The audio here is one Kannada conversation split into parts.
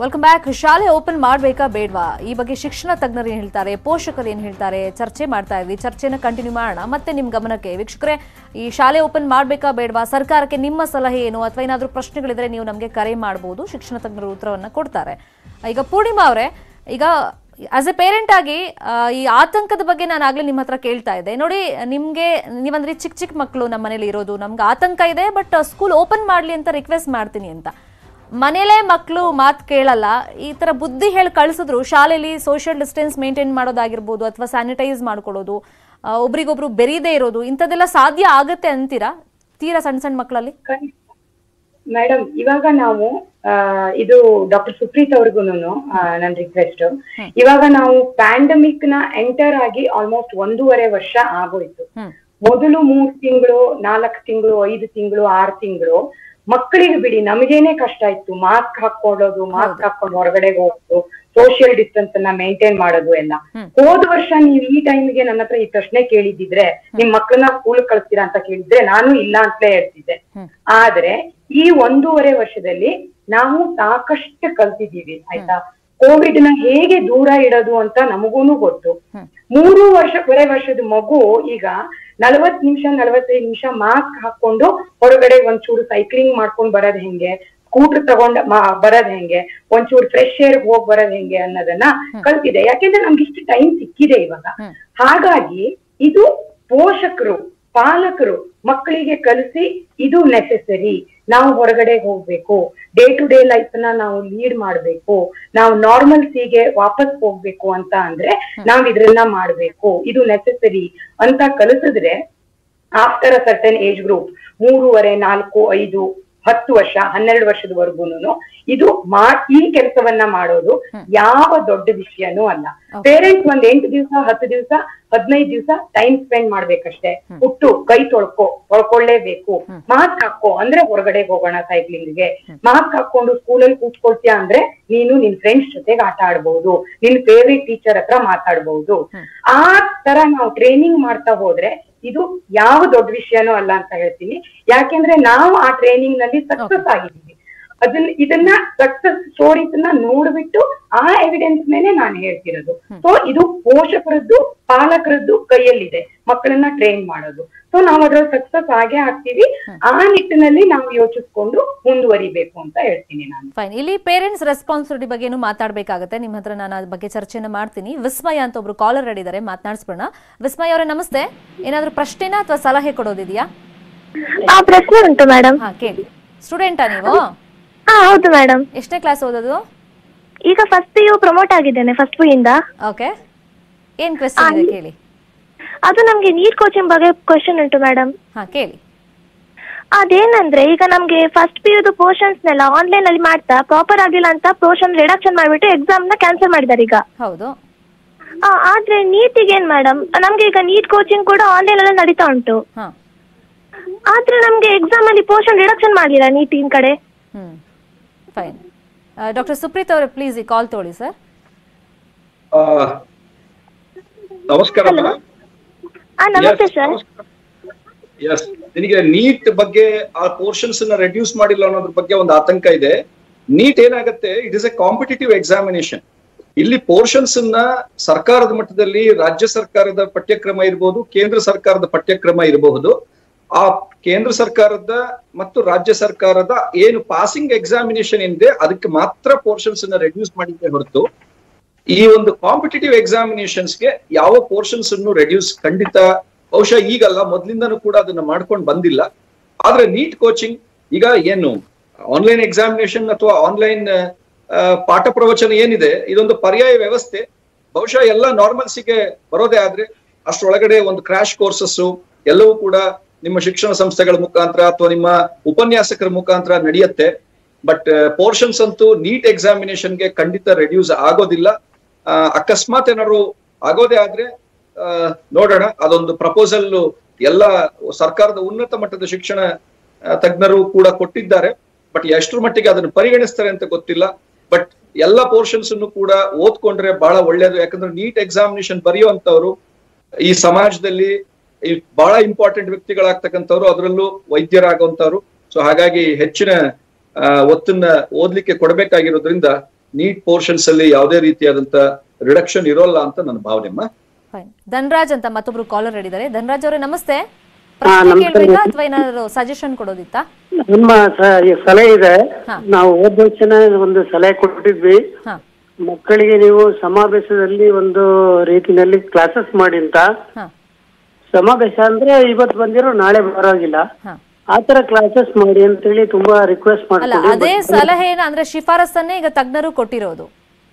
ವೆಲ್ಕಮ್ ಬ್ಯಾಕ್ ಶಾಲೆ ಓಪನ್ ಮಾಡಬೇಕಾ ಬೇಡವಾ ಈ ಬಗ್ಗೆ ಶಿಕ್ಷಣ ತಜ್ಞರು ಏನು ಹೇಳ್ತಾರೆ ಪೋಷಕರು ಏನು ಹೇಳ್ತಾರೆ ಚರ್ಚೆ ಮಾಡ್ತಾ ಇದ್ವಿ ಚರ್ಚೆನ ಕಂಟಿನ್ಯೂ ಮಾಡೋಣ ಮತ್ತೆ ನಿಮ್ಮ ಗಮನಕ್ಕೆ ವೀಕ್ಷಕರೇ ಈ ಶಾಲೆ ಓಪನ್ ಮಾಡಬೇಕಾ ಬೇಡವಾ ಸರ್ಕಾರಕ್ಕೆ ನಿಮ್ಮ ಸಲಹೆ ಏನು ಅಥವಾ ಏನಾದರೂ ಪ್ರಶ್ನೆಗಳಿದ್ರೆ ನೀವು ನಮಗೆ ಕರೆ ಮಾಡಬಹುದು ಶಿಕ್ಷಣ ತಜ್ಞರು ಉತ್ತರವನ್ನು ಕೊಡ್ತಾರೆ ಈಗ ಪೂರ್ಣಿಮಾ ಅವರೇ ಈಗ ಆಸ್ ಎ ಪೇರೆಂಟ್ ಆಗಿ ಆ, ಈ ಆತಂಕದ ಬಗ್ಗೆ ನಾನು ಆಗ್ಲೇ ನಿಮ್ಮ ಹತ್ರ ಕೇಳ್ತಾ ಇದ್ದೆ ನೋಡಿ ನಿಮಗೆ ನೀವಂದ್ರೆ ಚಿಕ್ಕ ಚಿಕ್ಕ ಮಕ್ಕಳು ನಮ್ಮ ಮನೇಲಿ ಇರೋದು ನಮ್ಗೆ ಆತಂಕ ಇದೆ ಬಟ್ ಸ್ಕೂಲ್ ಓಪನ್ ಮಾಡಲಿ ಅಂತ ರಿಕ್ವೆಸ್ಟ್ ಮಾಡ್ತೀನಿ ಅಂತ ಮನೇಲೇ ಮಕ್ಕಳು ಮಾತು ಕೇಳಲ್ಲ ಈ ತರ ಬುದ್ಧಿ ಹೇಳಿ ಕಳಿಸಿದ್ರು ಶಾಲೆಯಲ್ಲಿ ಸೋಷಿಯಲ್ ಡಿಸ್ಟೆನ್ಸ್ ಮೇಂಟೈನ್ ಮಾಡೋದಾಗಿರ್ಬೋದು ಅಥವಾ ಸ್ಯಾನಿಟೈಸ್ ಮಾಡ್ಕೊಳ್ಳೋದು ಆ, ಒಬ್ರಿಗೊಬ್ರು ಬೆರೀದೇ ಇರೋದು ಇಂಥದ್ದೆಲ್ಲ ಸಾಧ್ಯ ಆಗತ್ತೆ ಅಂತೀರಾ ತೀರಾ ಸಣ್ಣ ಸಣ್ಣ ಮಕ್ಕಳಲ್ಲಿ ಮೇಡಮ್ ಇವಾಗ ನಾವು ಆ, ಇದು ಡಾಕ್ಟರ್ ಸುಪ್ರೀತ್ ಅವ್ರಿಗೂನು ನನ್ ರಿಕ್ವೆಸ್ಟ್ ಇವಾಗ ನಾವು ಪ್ಯಾಂಡಮಿಕ್ ನ ಎಂಟರ್ ಆಗಿ ಆಲ್ಮೋಸ್ಟ್ ಒಂದೂವರೆ ವರ್ಷ ಆಗೋಯ್ತು ಹ್ಮ್ ಮೊದಲು ಮೂರ್ ತಿಂಗಳು ನಾಲ್ಕು ತಿಂಗಳು ಐದು ತಿಂಗಳು ಆರು ತಿಂಗಳು ಮಕ್ಕಳಿಗೆ ಬಿಡಿ ನಮಗೇನೆ ಕಷ್ಟ ಇತ್ತು ಮಾಸ್ಕ್ ಹಾಕೊಳ್ಳೋದು ಮಾಸ್ಕ್ ಹಾಕೊಂಡು ಹೊರಗಡೆ ಹೋಗೋದು ಸೋಷಿಯಲ್ ಡಿಸ್ಟೆನ್ಸ್ ಅನ್ನ ಮೇಂಟೈನ್ ಮಾಡೋದು ಎಲ್ಲ ಹೋದ ವರ್ಷ ನೀವು ಈ ಟೈಮ್ಗೆ ನನ್ನ ಹತ್ರ ಈ ಪ್ರಶ್ನೆ ಕೇಳಿದಿದ್ರೆ ನಿಮ್ ಮಕ್ಕಳನ್ನ ಸ್ಕೂಲ್ ಕಳಿಸ್ತೀರಾ ಅಂತ ಕೇಳಿದ್ರೆ ನಾನು ಇಲ್ಲ ಅಂತಲೇ ಹೇಳ್ತಿದ್ದೆ ಆದ್ರೆ ಈ ಒಂದೂವರೆ ವರ್ಷದಲ್ಲಿ ನಾವು ಸಾಕಷ್ಟು ಕಲ್ತಿದೀವಿ ಆಯ್ತಾ ಕೋವಿಡ್ ನ ಹೇಗೆ ದೂರ ಇಡೋದು ಅಂತ ನಮಗೂನು ಗೊತ್ತು ಮೂರು ವರ್ಷ ವರ್ಷದ ಮಗು ಈಗ ನಲವತ್ ನಿಮಿಷ ನಲವತ್ತೈದು ನಿಮಿಷ ಮಾಸ್ಕ್ ಹಾಕೊಂಡು ಹೊರಗಡೆ ಒಂಚೂರು ಸೈಕ್ಲಿಂಗ್ ಮಾಡ್ಕೊಂಡ್ ಬರೋದ್ ಹೆಂಗೆ ಸ್ಕೂಟರ್ ತಗೊಂಡ್ ಮಾ- ಬರೋದ್ ಹೆಂಗೆ ಒಂಚೂರು ಫ್ರೆಶ್ ಏರ್ ಹೋಗ್ ಬರೋದ್ ಹೆಂಗೆ ಅನ್ನೋದನ್ನ ಕಲ್ತಿದೆ ಯಾಕೆಂದ್ರೆ ನಮ್ಗೆ ಇಷ್ಟು ಟೈಮ್ ಸಿಕ್ಕಿದೆ ಇವಾಗ ಹಾಗಾಗಿ ಇದು ಪೋಷಕರು ಪಾಲಕರು ಮಕ್ಕಳಿಗೆ ಕಲಿಸಿ ಇದು ನೆಸೆಸರಿ ನಾವು ಹೊರಗಡೆ ಹೋಗ್ಬೇಕು ಡೇ ಟು ಡೇ ಲೈಫ್ ನ ನಾವು ಲೀಡ್ ಮಾಡ್ಬೇಕು ನಾವು ನಾರ್ಮಲ್ಸಿಗೆ ವಾಪಸ್ ಹೋಗ್ಬೇಕು ಅಂತ ಅಂದ್ರೆ ನಾವ್ ಇದ್ರನ್ನ ಮಾಡ್ಬೇಕು ಇದು ನೆಸೆಸರಿ ಅಂತ ಕಲಿಸಿದ್ರೆ after a certain age group ಮೂರುವರೆ ನಾಲ್ಕು ಐದು ಹತ್ತು ವರ್ಷ ಹನ್ನೆರಡು ವರ್ಷದವರೆಗೂನು ಇದು ಮಾ ಈ ಕೆಲಸವನ್ನ ಮಾಡೋದು ಯಾವ ದೊಡ್ಡ ವಿಷಯನೂ ಅಲ್ಲ ಪೇರೆಂಟ್ಸ್ ಒಂದ್ ಎಂಟು ದಿವಸ ಹತ್ತು ದಿವಸ ಹದಿನೈದು ದಿವಸ ಟೈಮ್ ಸ್ಪೆಂಡ್ ಮಾಡ್ಬೇಕಷ್ಟೇ ಹುಟ್ಟು ಕೈ ತೊಳ್ಕೊ ತೊಳ್ಕೊಳ್ಳೇಬೇಕು ಮಾಸ್ಕ್ ಹಾಕೋ ಅಂದ್ರೆ ಹೊರಗಡೆ ಹೋಗೋಣ ಸೈಕ್ಲಿಂಗ್ಗೆ ಮಾಸ್ಕ್ ಹಾಕೊಂಡು ಸ್ಕೂಲಲ್ಲಿ ಕೂತ್ಕೊಳ್ತೀಯ ಅಂದ್ರೆ ನೀನು ನಿನ್ ಫ್ರೆಂಡ್ಸ್ ಜೊತೆಗೆ ಆಟ ಆಡ್ಬಹುದು ನಿನ್ ಫೇವ್ರೆಟ್ ಟೀಚರ್ ಹತ್ರ ಮಾತಾಡ್ಬಹುದು ಆ ತರ ನಾವು ಟ್ರೈನಿಂಗ್ ಮಾಡ್ತಾ ಹೋದ್ರೆ ಇದು ಯಾವ ದೊಡ್ಡ ವಿಷಯನೂ ಅಲ್ಲ ಅಂತ ಹೇಳ್ತೀನಿ ಯಾಕೆಂದ್ರೆ ನಾವು ಆ ಟ್ರೈನಿಂಗ್ ನಲ್ಲಿ ಸಕ್ಸಸ್ ಆಗಿದ್ದೀವಿ ಅದನ್ನ ಇದನ್ನ ಸಕ್ಸಸ್ ಸ್ಟೋರೀಸ್ ನ ನೋಡ್ಬಿಟ್ಟು ಆ ಎವಿಡೆನ್ಸ್ ಮೇಲೆ ನಾನು ಹೇಳ್ತಿರೋದು ಸೊ ಇದು ಪೋಷಕರದ್ದು ಪಾಲಕರದ್ದು ಕೈಯಲ್ಲಿದೆ ಮಕ್ಕಳನ್ನ ಟ್ರೈನ್ ಮಾಡೋದು ಸೊ ನಾವು ಅದ್ರಲ್ಲಿ ಸಕ್ಸಸ್ ಆಗೇ ಆಗ್ತೀವಿ ಆ ನಿಟ್ಟಿನಲ್ಲಿ ನಾವು ಯೋಚಿಸ್ಕೊಂಡು ಮುಂದುವರಿಬೇಕು ಅಂತ ಹೇಳ್ತೀನಿ ನಾನು ಫೈನ್ ಇಲ್ಲಿ ಪೇರೆಂಟ್ಸ್ ರೆಸ್ಪಾನ್ಸಿಬಿಲಿಟಿ ಬಗ್ಗೆ ಮಾತಾಡ್ಬೇಕಾಗತ್ತೆ ನಿಮ್ಮ ಹತ್ರ ನಾನು ಅದ್ರ ಬಗ್ಗೆ ಚರ್ಚೆನ ಮಾಡ್ತೀನಿ ವಿಸ್ಮಯ ಅಂತ ಒಬ್ರು ಕಾಲರ್ ಇದ್ದಾರೆ ಮಾತನಾಡಿಸ್ಬಿಡೋಣ ವಿಸ್ಮಯ ಅವರೇ ನಮಸ್ತೆ ಏನಾದ್ರು ಪ್ರಶ್ನೆನಾ ಅಥವಾ ಸಲಹೆ ಕೊಡೋದಿದೆಯಾ ಆ ಪ್ರಶ್ನೆ ಉಂಟು ಮೇಡಮ್ ಹಾ ಕೇಳಿ ಸ್ಟೂಡೆಂಟಾ ನೀವು ಹಾ ಹೌದು ಮೇಡಮ್ ಎಷ್ಟನೇ ಕ್ಲಾಸ್ ಓದೋದು ಈಗ ಫಸ್ಟ್ ಪಿ ಯು ಪ್ರಮೋಟ್ ಆಗಿದ್ದೇನೆ ಫಸ್ಟ್ ಪಿ ಇಂದ ಓಕೆ ಏನ್ ಕ್ವೆಶ್ಚನ್ ಇದೆ ಕೇಳಿ ಅದು ನಮ್ಗೆ ನೀಟ್ ಕೋಚಿಂಗ್ ಬಗ್ಗೆ ಕ್ವಶನ್ ಉಂಟು ಮೇಡಮ್ ಹಾ ಕೇಳಿ ಅದೇನಂದ್ರೆ ಈಗ ನಮ್ಗೆ ಫಸ್ಟ್ ಪಿ ಯುದು ಪೋರ್ಷನ್ಸ್ನೆಲ್ಲ ಆನ್ಲೈನ್ ಅಲ್ಲಿ ಮಾಡ್ತಾ ಪ್ರಾಪರ್ ಆಗಿಲ್ಲ ಅಂತ ಪೋರ್ಷನ್ ರಿಡಕ್ಷನ್ ಮಾಡಿಬಿಟ್ಟು ಎಕ್ಸಾಮ್ ನ ಕ್ಯಾನ್ಸಲ್ ಮಾಡಿದ್ದಾರೆ ಈಗ ಹೌದು ಆ, ಆದ್ರೆ ನೀಟಿಗೆ ಏನ್ ಮೇಡಮ್ ನಮ್ಗೆ ಈಗ ನೀಟ್ ಕೋಚಿಂಗ್ ಕೂಡ ಆನ್ಲೈನ್ ಅಲ್ಲೇ ನಡೀತಾ ಉಂಟು ಹಾ ಆದ್ರೆ ನಮ್ಗೆ ಎಕ್ಸಾಮ್ ಅಲ್ಲಿ ಪೋರ್ಷನ್ ರಿಡಕ್ಷನ್ ಮಾಡಿಲ್ಲ ನೀಟಿನ ಕಡೆ ಹ್ಮ್ ಫೈನ್ ಡಾಕ್ಟರ್ ಸುಪ್ರೀತ್ ಅವರೇ ಪ್ಲೀಸ್ ಈ ಕಾಲ್ ತೊಗೊಳ್ಳಿ ಸರ್ ಆ, ನಮಸ್ಕಾರ ಮೇಡಮ್ ಆ ನಮಸ್ತೆ ಸರ್ ಎಸ್ ನಿನಗೆ ನೀಟ್ ಬಗ್ಗೆ ಆ ಪೋರ್ಷನ್ಸ್ ನ ರೆಡ್ಯೂಸ್ ಮಾಡಿಲ್ಲ ಅನ್ನೋದ್ರ ಬಗ್ಗೆ ಒಂದು ಆತಂಕ ಇದೆ ನೀಟ್ ಏನಾಗುತ್ತೆ it is a competitive examination ಇಲ್ಲಿ ಪೋರ್ಷನ್ಸ್ ನ ಸರ್ಕಾರದ ಮಟ್ಟದಲ್ಲಿ ರಾಜ್ಯ ಸರ್ಕಾರದ ಪಠ್ಯಕ್ರಮ ಇರಬಹುದು ಕೇಂದ್ರ ಸರ್ಕಾರದ ಪಠ್ಯಕ್ರಮ ಇರಬಹುದು ಆ ಕೇಂದ್ರ ಸರ್ಕಾರದ ಮತ್ತು ರಾಜ್ಯ ಸರ್ಕಾರದ ಏನು ಪಾಸಿಂಗ್ ಎಕ್ಸಾಮಿನೇಷನ್ ಏನಿದೆ ಅದಕ್ಕೆ ಮಾತ್ರ ಪೋರ್ಷನ್ಸ್ ನ ರೆಡ್ಯೂಸ್ ಮಾಡಿದ್ರೆ ಹೊರತು ಈ ಒಂದು ಕಾಂಪಿಟೇಟಿವ್ ಎಕ್ಸಾಮಿನೇಷನ್ಸ್ಗೆ ಯಾವ ಪೋರ್ಷನ್ಸ್ ಅನ್ನು ರೆಡ್ಯೂಸ್ ಖಂಡಿತ ಬಹುಶಃ ಈಗಲ್ಲ ಮೊದ್ಲಿಂದನೂ ಕೂಡ ಅದನ್ನ ಮಾಡ್ಕೊಂಡು ಬಂದಿಲ್ಲ ಆದ್ರೆ ನೀಟ್ ಕೋಚಿಂಗ್ ಈಗ ಏನು ಆನ್ಲೈನ್ ಎಕ್ಸಾಮಿನೇಷನ್ ಅಥವಾ ಆನ್ಲೈನ್ ಪಾಠ ಪ್ರವಚನ ಏನಿದೆ ಇದೊಂದು ಪರ್ಯಾಯ ವ್ಯವಸ್ಥೆ ಬಹುಶಃ ಎಲ್ಲ ನಾರ್ಮಲ್ಸಿಗೆ ಬರೋದೇ ಆದ್ರೆ ಅಷ್ಟರೊಳಗಡೆ ಒಂದು ಕ್ರಾಶ್ ಕೋರ್ಸಸ್ ಎಲ್ಲವೂ ಕೂಡ ನಿಮ್ಮ ಶಿಕ್ಷಣ ಸಂಸ್ಥೆಗಳ ಮುಖಾಂತರ ಅಥವಾ ನಿಮ್ಮ ಉಪನ್ಯಾಸಕರ ಮುಖಾಂತರ ನಡೆಯುತ್ತೆ ಬಟ್ ಪೋರ್ಷನ್ಸ್ ಅಂತೂ ನೀಟ್ ಎಕ್ಸಾಮಿನೇಷನ್ಗೆ ಖಂಡಿತ ರೆಡ್ಯೂಸ್ ಆಗೋದಿಲ್ಲ ಆ, ಅಕಸ್ಮಾತ್ ಏನಾದ್ರು ಆಗೋದೇ ಆದ್ರೆ ಆ, ನೋಡೋಣ ಅದೊಂದು ಪ್ರಪೋಸಲ್ ಎಲ್ಲ ಸರ್ಕಾರದ ಉನ್ನತ ಮಟ್ಟದ ಶಿಕ್ಷಣ ಆ, ತಜ್ಞರು ಕೂಡ ಕೊಟ್ಟಿದ್ದಾರೆ ಬಟ್ ಎಷ್ಟರ ಮಟ್ಟಿಗೆ ಅದನ್ನು ಪರಿಗಣಿಸ್ತಾರೆ ಅಂತ ಗೊತ್ತಿಲ್ಲ ಬಟ್ ಎಲ್ಲ ಪೋರ್ಷನ್ಸ್ ಅನ್ನು ಕೂಡ ಓದ್ಕೊಂಡ್ರೆ ಬಹಳ ಒಳ್ಳೇದು ಯಾಕಂದ್ರೆ ನೀಟ್ ಎಕ್ಸಾಮಿನೇಷನ್ ಬರೆಯುವಂತವ್ರು ಈ ಸಮಾಜದಲ್ಲಿ ಈ ಬಹಳ ಇಂಪಾರ್ಟೆಂಟ್ ವ್ಯಕ್ತಿಗಳಾಗ್ತಕ್ಕಂಥವ್ರು ಅದರಲ್ಲೂ ವೈದ್ಯರಾಗುವಂತವ್ರು ಸೊ ಹಾಗಾಗಿ ಹೆಚ್ಚಿನ ಆ, ಒತ್ತನ್ನ ಓದ್ಲಿಕ್ಕೆ ಕೊಡಬೇಕಾಗಿರೋದ್ರಿಂದ ನೀಟ್ ಪೋರ್ಷನ್ಸ್ ಅಲ್ಲಿ ಯಾವುದೇ ರೀತಿಯಾದಂತ ರಿಡಕ್ಷನ್ ಇರೋಲ್ಲ ಅಂತ ನನ್ನ ಭಾವನೆಮ್ಮ ಫೈನ್ ಧನ್ರಾಜ್ ಅಂತ ಮತ್ತೊಬ್ರು ಕಾಲರ್ ಹೇಳಿದ್ದಾರೆ ಧನ್ರಾಜ್ ಅವರೇ ನಮಸ್ತೆ ಹಾ, ಪ್ರಶ್ನೆ ನಮಸ್ತೆ. ಕೇಳ್ಬೇಕಾ ಅಥವಾ ಏನಾದ್ರು ಸಜೆಷನ್ ಕೊಡೋದಿತ್ತಾ ನಮ್ಮ ಸ- ಈ ಸಲಹೆ ಇದೆ ಹಾ. ನಾವು ಹೋದ ವರ್ಷನ ಒಂದು ಸಲಹೆ ಕೊಟ್ಟಿದ್ವಿ ಹಾ ಮಕ್ಕಳಿಗೆ ನೀವು ಸಮಾವೇಶದಲ್ಲಿ ಒಂದು ರೀತಿನಲ್ಲಿ ಕ್ಲಾಸಸ್ ಮಾಡಿ ಅಂತ ಹಾ ಸಮಾವೇಶ ಅಂದ್ರೆ ಇವತ್ತು ಬಂದಿರೋ ನಾಳೆ ಬರೋಗಿಲ್ಲ ಹಾ ಆ ತರ ಕ್ಲಾಸಸ್ ಮಾಡಿ ಅಂತೇಳಿ ತುಂಬಾ ರಿಕ್ವೆಸ್ಟ್ ಅಲ್ಲ ಮಾಡ್ತೀವಿ ಅದೇ ಸಲಹೆನ ಅಂದ್ರೆ ಶಿಫಾರಸನ್ನೇ ಈಗ ತಜ್ಞರು ಕೊಟ್ಟಿರೋದು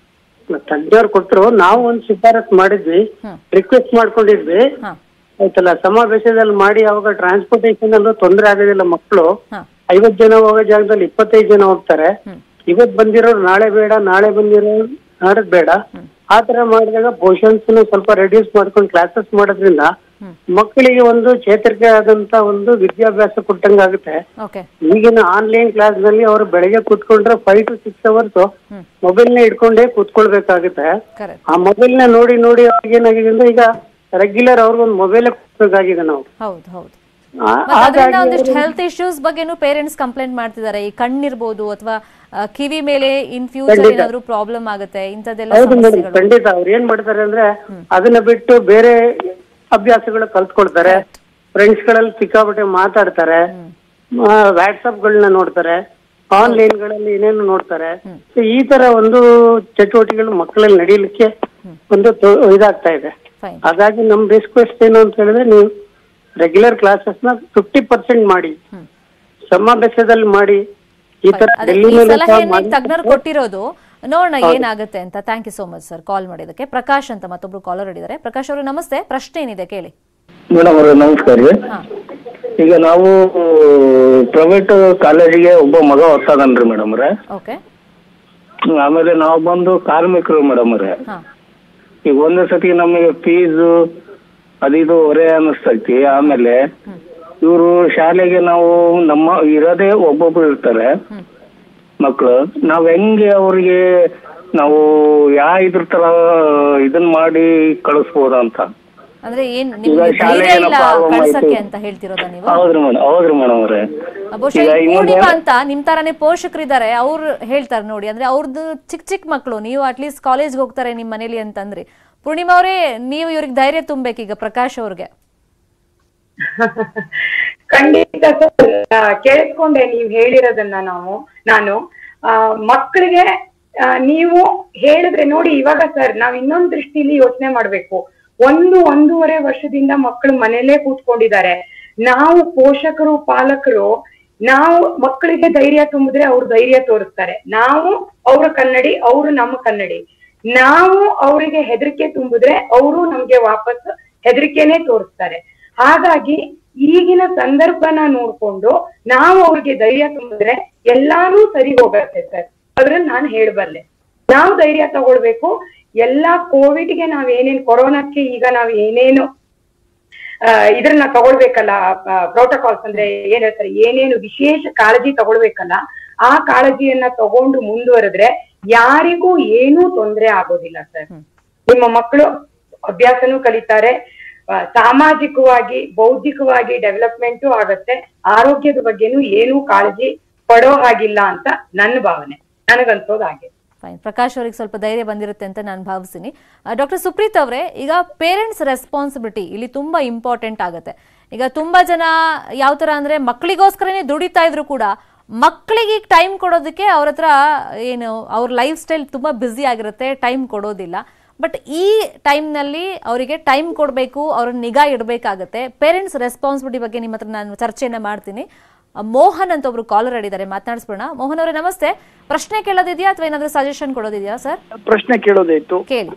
ತಜ್ಞರು ಕೊಟ್ಟರು ನಾವು ಒಂದು ಶಿಫಾರಸ್ ಮಾಡಿದ್ವಿ ಹ್ಮ್. ರಿಕ್ವೆಸ್ಟ್ ಮಾಡ್ಕೊಂಡಿದ್ವಿ ಹಾ ಆಯ್ತಲ್ಲ ಸಮಾವೇಶದಲ್ಲಿ ಮಾಡಿ ಅವಾಗ ಟ್ರಾನ್ಸ್ಪೋರ್ಟೇಶನ್ ಅಲ್ಲೂ ತೊಂದರೆ ಆಗೋದಿಲ್ಲ ಮಕ್ಕಳು ಹಾ ಐವತ್ ಜನ ಹೋಗೋ ಜಾಗದಲ್ಲಿ ಇಪ್ಪತ್ತೈದು ಜನ ಹೋಗ್ತಾರೆ ಹ್ಮ್. ಇವತ್ ಬಂದಿರೋರು ನಾಳೆ ಬೇಡ ನಾಳೆ ಬಂದಿರೋರು ನಾಡದ್ ಬೇಡ ಆ ತರ ಮಾಡಿದಾಗ ಪೋರ್ಷನ್ಸ್ ಸ್ವಲ್ಪ ರೆಡ್ಯೂಸ್ ಮಾಡ್ಕೊಂಡು ಕ್ಲಾಸಸ್ ಮಾಡೋದ್ರಿಂದ ಹ್ಮ್. ಮಕ್ಕಳಿಗೆ ಒಂದು ಚೇತರಿಕೆ ಆದಂತ ಒಂದು ವಿದ್ಯಾಭ್ಯಾಸ ಕೊಟ್ಟಂಗಾಗುತ್ತೆ ಓಕೆ ಈಗಿನ ಆನ್ಲೈನ್ ಕ್ಲಾಸ್ ನಲ್ಲಿ ಅವರು ಬೆಳಗ್ಗೆ ಕೂತ್ಕೊಂಡ್ರೆ five to six hours hmm. Mobile ನ ಇಟ್ಕೊಂಡೇ ಕೂತ್ಕೊಳ್ಬೇಕಾಗುತ್ತೆ ಕರೆಕ್ಟ್ ಆ ಮೊಬೈಲ್ ನ ನೋಡಿ ನೋಡಿ ಅವ್ರಿಗೆ ಏನಾಗಿದೆ ಅಂದ್ರೆ ಈಗ ರೆಗ್ಯುಲರ್ ಅವ್ರಿಗೊಂದು ಮೊಬೈಲ್ ಕೊಡ್ಬೇಕಾಗಿದೆ ನಾವು ಹೌದು ಹೌದು ಆ- ಮತ್ತೆ ಅದರಿಂದ ಹಾಗಾಗಿ ಒಂದಿಷ್ಟು ಹೆಲ್ತ್ ಇಶ್ಯೂಸ್ ಬಗ್ಗೆನೂ ಪೇರೆಂಟ್ಸ್ ಕಂಪ್ಲೇಂಟ್ ಮಾಡ್ತಿದ್ದಾರೆ ಈ ಕಣ್ಣಿರ್ಬೋದು ಅಥವಾ ಕಿವಿ ಮೇಲೆ ಇನ್ ಫ್ಯೂಚರ್ ಏನಾದ್ರು ಪ್ರಾಬ್ಲಮ್ ಆಗುತ್ತೆ ಇಂಥದ್ದೆಲ್ಲ ಹೌದು ಮೇಡಮ್ ಸಮಸ್ಯೆಗಳು ಖಂಡಿತ ಅವ್ರು ಏನ್ ಮಾಡ್ತಾರೆ ಅಂದ್ರೆ ಅದನ್ನ ಬಿಟ್ಟು ಬೇರೆ ಅಭ್ಯಾಸಗಳು ಕಲ್ತ್ಕೊಳ್ತಾರೆ ಫ್ರೆಂಡ್ಸ್ ಗಳಲ್ಲಿ ಸಿಕ್ಕಾಪಟ್ಟೆ ಮಾತಾಡ್ತಾರೆ ವಾಟ್ಸಪ್ ಗಳನ್ನ ನೋಡ್ತಾರೆ ಆನ್ಲೈನ್ ಗಳಲ್ಲಿ ಏನೇನು ನೋಡ್ತಾರೆ So ಈ ತರ ಒಂದು ಚಟುವಟಿಕೆಗಳು ಮಕ್ಕಳಲ್ಲಿ ನಡೀಲಿಕ್ಕೆ ಒಂದು ತೊ- ಇದಾಗ್ತಾ ಇದೆ ಫೈನ್ ಹಾಗಾಗಿ ನಮ್ ರಿಕ್ವೆಸ್ಟ್ ಏನು ಅಂತ ಹೇಳಿದ್ರೆ ನೀವು ರೆಗ್ಯುಲರ್ ಕ್ಲಾಸಸ್ ನ ಫಿಫ್ಟಿ ಪರ್ಸೆಂಟ್ ಮಾಡಿ ಸಮಾವೇಶದಲ್ಲಿ ಮಾಡಿ ಈ ತರ ಅದೇ ಡೆಲ್ಲಿ ಈ ಮೇಲೆ ಸಲಹೆಯನ್ನ ತಜ್ಞರು ಕೊಟ್ಟಿರೋದು ನೋಡೋಣ ಏನಾಗುತ್ತೆ ಅಂತ thank you so much sir call ಮಾಡಿದಕ್ಕೆ ಪ್ರಕಾಶ್ ಅಂತ ಮತ್ತೊಬ್ರು ಕಾಲರ್ ಹಿಡಿದ್ದಾರೆ ಪ್ರಕಾಶ್ ಅವರು ನಮಸ್ತೆ ಪ್ರಶ್ನೆ ಏನಿದೆ ಕೇಳಿ ಮೇಡಮ್ ಅವ್ರೆ ನಮಸ್ಕಾರ ರೀ ಹಾ ಈಗ ನಾವು ಪ್ರೈವೇಟ್ ಕಾಲೇಜಿಗೆ ಒಬ್ಬ ಮಗ ಓದ್ತಾದನ್ರಿ ಮೇಡಮ್ ಅವ್ರೆ ಓಕೆ ಆಮೇಲೆ ನಾವು ಬಂದು ಕಾರ್ಮಿಕರು ಮೇಡಮ್ ಅವ್ರೆ ಹಾ ಈಗ ಒಂದೇ ಸತಿ ನಮಗೆ ಫೀಸು ಅದಿದು ಹೊರೆ ಅನ್ನಿಸ್ತೈತಿ ಆಮೇಲೆ ಇವರು ಶಾಲೆಗೆ ನಾವು ನಮ್ಮ ಇರೋದೇ ಒಬ್ಬೊಬ್ರು ಇರ್ತಾರೆ ಹ್ಮ್. ಮಕ್ಕಳು ನಾವ್ ಹೆಂಗೆ ಅವ್ರಿಗೆ ನಾವು ಯಾ ಇದ್ರ ತರ ಇದನ್ ಮಾಡಿ ಕಳಿಸ್ಬೋದ ಅಂತ ಅಂದ್ರೆ ಏನ್ ನಿಮ್ಗೆ ಶಾಲೆಗೆ ಧೈರ್ಯ ಇಲ್ಲ ಏನೋ problem ಕಳ್ಸಕ್ಕೆ ಆಯ್ತು. ಅಂತ ಹೇಳ್ತಿರೋದ ನೀವು ಹೌದ್ರಿ ಮೇಡಮ್ ಹೌದ್ರಿ ಮೇಡಮ್ ಅವ್ರೆ ಬಹುಶಃ ಈಗ ಈ ಇನ್ನೊಂದು ಪೂರ್ಣಿಮಾ ಅಂತ ನಿಮ್ ತರಾನೇ ಪೋಷಕರಿದ್ದಾರೆ ಅವ್ರು ಹೇಳ್ತಾರೆ ನೋಡಿ ಅಂದ್ರೆ ಅವ್ರದ್ದು ಚಿಕ್ಕ ಚಿಕ್ಕ ಮಕ್ಕಳು ನೀವು ಅಟ್ಲೀಸ್ಟ್ ಕಾಲೇಜ್ಗೆ ಹೋಗ್ತಾರೆ ನಿಮ್ ಮನೇಲಿ ಅಂತಂದ್ರಿ ಪೂರ್ಣಿಮಾ ಅವರೇ ನೀವು ಇವ್ರಿಗೆ ಧೈರ್ಯ ತುಂಬಬೇಕೀಗ ಪ್ರಕಾಶ್ ಅವ್ರಿಗೆ ಖಂಡಿತ ಸರ್ ಆ, ಕೇಳಿಸ್ಕೊಂಡೆ ನೀವ್ ಹೇಳಿರೋದನ್ನ ನಾವು ನಾನು ಆ, ಮಕ್ಕಳಿಗೆ ಆ, ನೀವು ಹೇಳಿದ್ರೆ ನೋಡಿ ಇವಾಗ ಸರ್ ನಾವ್ ಇನ್ನೊಂದ್ ದೃಷ್ಟಿಲಿ ಯೋಚನೆ ಮಾಡ್ಬೇಕು ಒಂದು ಒಂದೂವರೆ ವರ್ಷದಿಂದ ಮಕ್ಕಳು ಮನೇಲೇ ಕೂತ್ಕೊಂಡಿದ್ದಾರೆ ನಾವು ಪೋಷಕರು ಪಾಲಕರು ನಾವು ಮಕ್ಕಳಿಗೆ ಧೈರ್ಯ ತುಂಬಿದ್ರೆ ಅವ್ರು ಧೈರ್ಯ ತೋರಿಸ್ತಾರೆ ನಾವು ಅವ್ರ ಕನ್ನಡಿ ಅವರು ನಮ್ಮ ಕನ್ನಡಿ ನಾವು ಅವರಿಗೆ ಹೆದರಿಕೆ ತುಂಬಿದ್ರೆ ಅವರು ನಮ್ಗೆ ವಾಪಸ್ ಹೆದರಿಕೆನೆ ತೋರಿಸ್ತಾರೆ ಹಾಗಾಗಿ ಈಗಿನ ಸಂದರ್ಭನ ನೋಡ್ಕೊಂಡು ನಾವು ಅವ್ರಿಗೆ ಧೈರ್ಯ ತುಂಬಿದ್ರೆ ಎಲ್ಲಾನು ಸರಿ ಹೋಗತ್ತೆ ಸರ್ ಅದ್ರಲ್ಲಿ ನಾನು ಹೇಳಬಲ್ಲೆ ನಾವು ಧೈರ್ಯ ತಗೊಳ್ಬೇಕು ಎಲ್ಲಾ ಕೋವಿಡ್ಗೆ ನಾವ್ ಏನೇನ್ ಕೊರೋನಾಕ್ಕೆ ಈಗ ನಾವ್ ಏನೇನು ಆ, ಇದ್ರನ್ನ ತಗೊಳ್ಬೇಕಲ್ಲ ಪ್ರೋಟೋಕಾಲ್ಸ್ ಅಂದ್ರೆ ಏನ್ ಹೇಳ್ತಾರೆ ಏನೇನು ವಿಶೇಷ ಕಾಳಜಿ ತಗೊಳ್ಬೇಕಲ್ಲ ಆ ಕಾಳಜಿಯನ್ನ ತಗೊಂಡು ಮುಂದುವರೆದ್ರೆ ಯಾರಿಗೂ ಏನೂ ತೊಂದರೆ ಆಗೋದಿಲ್ಲ ಸರ್ ನಿಮ್ಮ ಮಕ್ಕಳು ಅಭ್ಯಾಸನೂ ಕಲಿತಾರೆ ಆ, ಸಾಮಾಜಿಕವಾಗಿ ಬೌದ್ಧಿಕವಾಗಿ ಡೆವಲಪ್ಮೆಂಟು ಆಗತ್ತೆ ಆರೋಗ್ಯದ ಬಗ್ಗೆನೂ ಏನೂ ಕಾಳಜಿ ಪಡೋ ಹಾಗಿಲ್ಲ ಅಂತ ನನ್ನ ಭಾವನೆ ನನಗನ್ಸೋದು ಹಾಗೆ ಫೈನ್ ಪ್ರಕಾಶ್ ಅವ್ರಿಗೆ ಸ್ವಲ್ಪ ಧೈರ್ಯ ಬಂದಿರುತ್ತೆ ಅಂತ ನಾನು ಭಾವಿಸ್ತೀನಿ ಡಾಕ್ಟರ್ ಸುಪ್ರೀತ್ ಅವರೇ ಈಗ ಪೇರೆಂಟ್ಸ್ ರೆಸ್ಪಾನ್ಸಿಬಿಲಿಟಿ ಇಲ್ಲಿ ತುಂಬಾ ಇಂಪಾರ್ಟೆಂಟ್ ಆಗುತ್ತೆ ಈಗ ತುಂಬಾ ಜನ ಯಾವ ತರ ಅಂದ್ರೆ ಮಕ್ಕಳಿಗೋಸ್ಕರನೇ ದುಡಿತಾ ಇದ್ರು ಕೂಡ ಮಕ್ಕಳಿಗೆ ಟೈಮ್ ಕೊಡೋದಕ್ಕೆ ಅವ್ರ ಹತ್ರ ಏನು ಅವ್ರ ಲೈಫ್ ಸ್ಟೈಲ್ ತುಂಬಾ ಬ್ಯುಸಿ ಆಗಿರುತ್ತೆ ಟೈಮ್ ಕೊಡೋದಿಲ್ಲ ಬಟ್ ಈ ಟೈಮ್ನಲ್ಲಿ ಅವರಿಗೆ ಟೈಮ್ ಕೊಡಬೇಕು ಅವ್ರನ್ನ ನಿಗಾ ಇಡಬೇಕಾಗತ್ತೆ ಪೇರೆಂಟ್ಸ್ ರೆಸ್ಪಾನ್ಸಿಬಿಲಿಟಿ ಬಗ್ಗೆ ನಿಮ್ಮ ಹತ್ರ ನಾನು ಚರ್ಚೆಯನ್ನ ಮಾಡ್ತೀನಿ ಆ, ಮೋಹನ್ ಅಂತ ಒಬ್ರು ಕಾಲರ್ ಹೇಳಿದ್ದಾರೆ ಮಾತನಾಡಿಸ್ಬೋಣ ಮೋಹನ್ ಅವರೇ ನಮಸ್ತೆ ಪ್ರಶ್ನೆ ಕೇಳೋದಿದೆಯಾ ಅಥವಾ ಏನಾದರೂ ಸಜೆಷನ್ ಕೊಡೋದಿದೆಯಾ ಸರ್ ಪ್ರಶ್ನೆ ಕೇಳೋದಾಯ್ತು ಕೇಳಿ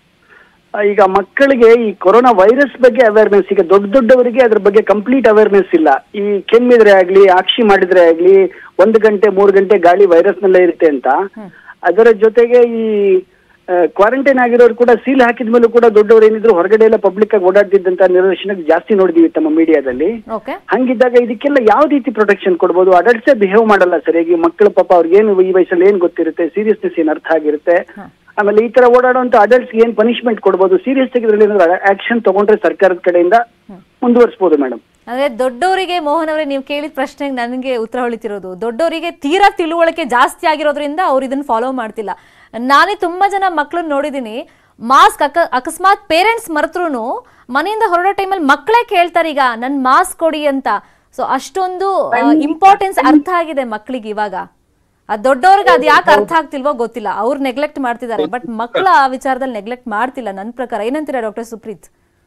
ಆ, ಈಗ ಮಕ್ಕಳಿಗೆ ಈ ಕೊರೋನಾ ವೈರಸ್ ಬಗ್ಗೆ ಅವೇರ್ನೆಸ್ ಈಗ ದೊಡ್ಡ ದೊಡ್ಡವರಿಗೆ ಅದ್ರ ಬಗ್ಗೆ ಕಂಪ್ಲೀಟ್ ಅವೇರ್ನೆಸ್ ಇಲ್ಲ ಈ ಕೆಮ್ಮಿದ್ರೆ ಆಗ್ಲಿ ಆಕ್ಷಿ ಮಾಡಿದ್ರೆ ಆಗ್ಲಿ ಒಂದು ಗಂಟೆ ಮೂರು ಗಂಟೆ ಗಾಳಿ ವೈರಸ್ ನಲ್ಲೇ ಇರುತ್ತೆ ಅಂತ ಅದರ ಜೊತೆಗೆ ಈ ಕ್ವಾರಂಟೈನ್ ಆಗಿರೋರು ಕೂಡ ಸೀಲ್ ಹಾಕಿದ ಮೇಲೂ ಕೂಡ ದೊಡ್ಡವರು ಏನಿದ್ರು ಹೊರಗಡೆ ಎಲ್ಲ ಪಬ್ಲಿಕ್ ಆಗಿ ಓಡಾಡ್ತಿದ್ದಂತ ನಿದರ್ಶನ ಜಾಸ್ತಿ ನೋಡಿದೀವಿ ತಮ್ಮ ಮೀಡಿಯಾದಲ್ಲಿ ಓಕೆ ಹಂಗಿದ್ದಾಗ ಇದಕ್ಕೆಲ್ಲ ಯಾವ ರೀತಿ ಪ್ರೊಟೆಕ್ಷನ್ ಕೊಡ್ಬೋದು ಅಡಲ್ಟ್ಸೇ ಬಿಹೇವ್ ಮಾಡಲ್ಲ ಸರಿಯಾಗಿ ಮಕ್ಕಳು ಪಾಪ ಅವ್ರಿಗೆ ಏನು ಈ ವಯಸ್ಸಲ್ಲಿ ಏನ್ ಗೊತ್ತಿರುತ್ತೆ ಸೀರಿಯಸ್ನೆಸ್ ಏನ್ ಅರ್ಥ ಆಗಿರುತ್ತೆ ಆಮೇಲೆ ಈ ತರ ಓಡಾಡುವಂತ ಅಡಲ್ಟ್ಸ್ ಏನ್ ಪನಿಷ್ಮೆಂಟ್ ಕೊಡ್ಬೋದು ಸೀರಿಯಸ್ ಆಗಿ ಇದ್ರಲ್ಲಿ ಏನಾದ್ರು ಆಕ್ಷನ್ ತಗೊಂಡ್ರೆ ಸರ್ಕಾರದ ಕಡೆಯಿಂದ ಮುಂದುವರಿಸಬಹುದು ಮೇಡಮ್ ಅಂದ್ರೆ ದೊಡ್ಡವರಿಗೆ ಮೋಹನ್ ಅವರೇ ನೀವು ಕೇಳಿದ ಪ್ರಶ್ನೆಗೆ ನನಗೆ ಉತ್ತರ ಹೊಳಿತಿರೋದು ದೊಡ್ಡವರಿಗೆ ತೀರಾ ತಿಳುವಳಿಕೆ ಜಾಸ್ತಿ ಆಗಿರೋದ್ರಿಂದ ಅವ್ರು ಇದನ್ನ ಫಾಲೋ ಮಾಡ್ತಿಲ್ಲ ನಾನೇ ತುಂಬಾ ಜನ ಮಕ್ಕಳನ್ನ ನೋಡಿದೀನಿ ಮಾಸ್ಕ್ ಅಕ ಅಕಸ್ಮಾತ್ ಪೇರೆಂಟ್ಸ್ ಮರೆತ್ರು ಮನೆಯಿಂದ ಹೊರಡೋ ಟೈಮಲ್ಲಿ ಮಕ್ಕಳೇ ಕೇಳ್ತಾರೆ ಈಗ ನನ್ ಮಾಸ್ಕ್ ಕೊಡಿ ಅಂತ ಸೊ ಅಷ್ಟೊಂದು ಇಂಪಾರ್ಟೆನ್ಸ್ ಅರ್ಥ ಆಗಿದೆ ಮಕ್ಕಳಿಗೆ ಇವಾಗ ಆ ದೊಡ್ಡವ್ರಿಗೆ ಅದು ಯಾಕೆ ಅರ್ಥ ಆಗ್ತಿಲ್ವೋ ಗೊತ್ತಿಲ್ಲ ಅವ್ರು ನೆಗ್ಲೆಕ್ಟ್ ಮಾಡ್ತಿದ್ದಾರೆ ಬಟ್ ಮಕ್ಕಳ ಆ ವಿಚಾರದಲ್ಲಿ ನೆಗ್ಲೆಕ್ಟ್ ಮಾಡ್ತಿಲ್ಲ ನನ್ನ ಪ್ರಕಾರ ಏನಂತೀರಾ ಡಾಕ್ಟರ್ ಸುಪ್ರೀತ್